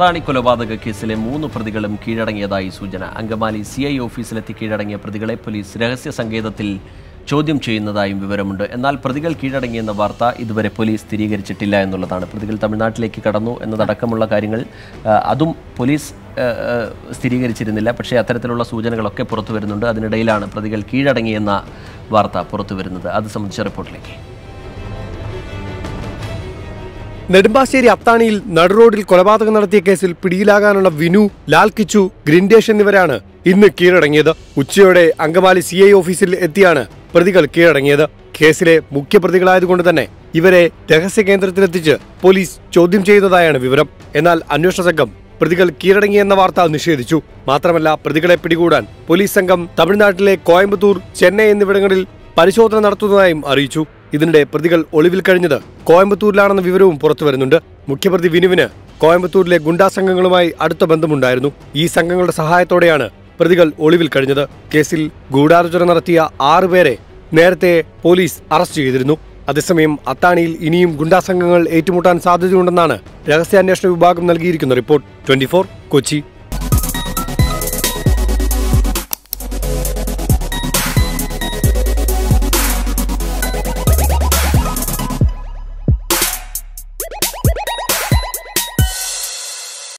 അത്താണി കൊലപാതക കേസിലെ മൂന്ന് പ്രതികളും കീഴടങ്ങിയതായി സൂചന അങ്കമാലി സി ഐ ഓഫീസിലെത്തി കീഴടങ്ങിയ പ്രതികളെ പോലീസ് രഹസ്യ സങ്കേതത്തിൽ ചോദ്യം ചെയ്യുന്നതായും വിവരമുണ്ട് എന്നാൽ പ്രതികൾ കീഴടങ്ങിയെന്ന വാർത്ത ഇതുവരെ പോലീസ് സ്ഥിരീകരിച്ചിട്ടില്ല എന്നുള്ളതാണ് പ്രതികൾ തമിഴ്നാട്ടിലേക്ക് കടന്നു എന്നതടക്കമുള്ള കാര്യങ്ങൾ ആ, അതും പോലീസ് ആ, ആ, സ്ഥിരീകരിച്ചിരുന്നില്ല പക്ഷേ അത്തരത്തിലുള്ള സൂചനകളൊക്കെ പുറത്തു വരുന്നുണ്ട് അതിനിടയിലാണ് പ്രതികൾ കീഴടങ്ങിയെന്ന വാർത്ത പുറത്തു വരുന്നത് അത് സംബന്ധിച്ച റിപ്പോർട്ടിലേക്ക് നെടുമ്പാശ്ശേരി അത്താണിയിൽ നടുറോഡിൽ കൊലപാതകം നടത്തിയ കേസിൽ പിടിയിലാകാനുള്ള വിനു ലാൽ കിച്ചു ഗ്രിൻഡേഷ് എന്നിവരാണ് ഇന്ന് കീഴടങ്ങിയത് ഉച്ചയോടെ അങ്കമാലി സി ഐ ഓഫീസിൽ എത്തിയാണ് പ്രതികൾ കീഴടങ്ങിയത് കേസിലെ മുഖ്യപ്രതികളായതുകൊണ്ട് തന്നെ ഇവരെ രഹസ്യ കേന്ദ്രത്തിലെത്തിച്ച് പോലീസ് ചോദ്യം ചെയ്യുന്നതായാണ് വിവരം എന്നാൽ അന്വേഷണ സംഘം പ്രതികൾ കീഴടങ്ങിയെന്ന വാർത്ത നിഷേധിച്ചു മാത്രമല്ല പ്രതികളെ പിടികൂടാൻ പോലീസ് സംഘം തമിഴ്നാട്ടിലെ കോയമ്പത്തൂർ ചെന്നൈ എന്നിവിടങ്ങളിൽ പരിശോധന നടത്തുന്നതായും അറിയിച്ചു ഇതിനിടെ പ്രതികൾ ഒളിവിൽ കഴിഞ്ഞത് കോയമ്പത്തൂരിലാണെന്ന വിവരവും പുറത്തു വരുന്നുണ്ട് മുഖ്യപ്രതി വിനുവിന് കോയമ്പത്തൂരിലെ ഗുണ്ടാ സംഘങ്ങളുമായി അടുത്ത ബന്ധമുണ്ടായിരുന്നു ഈ സംഘങ്ങളുടെ സഹായത്തോടെയാണ് പ്രതികൾ ഒളിവിൽ കഴിഞ്ഞത് കേസിൽ ഗൂഢാലോചന നടത്തിയ ആറുപേരെ നേരത്തെ പോലീസ് അറസ്റ്റ് ചെയ്തിരുന്നു അതേസമയം അത്താണിയിൽ ഇനിയും ഗുണ്ടാ സംഘങ്ങൾ ഏറ്റുമുട്ടാൻ സാധ്യതയുണ്ടെന്നാണ് രഹസ്യാന്വേഷണ വിഭാഗം നൽകിയിരിക്കുന്ന റിപ്പോർട്ട് ട്വന്റി കൊച്ചി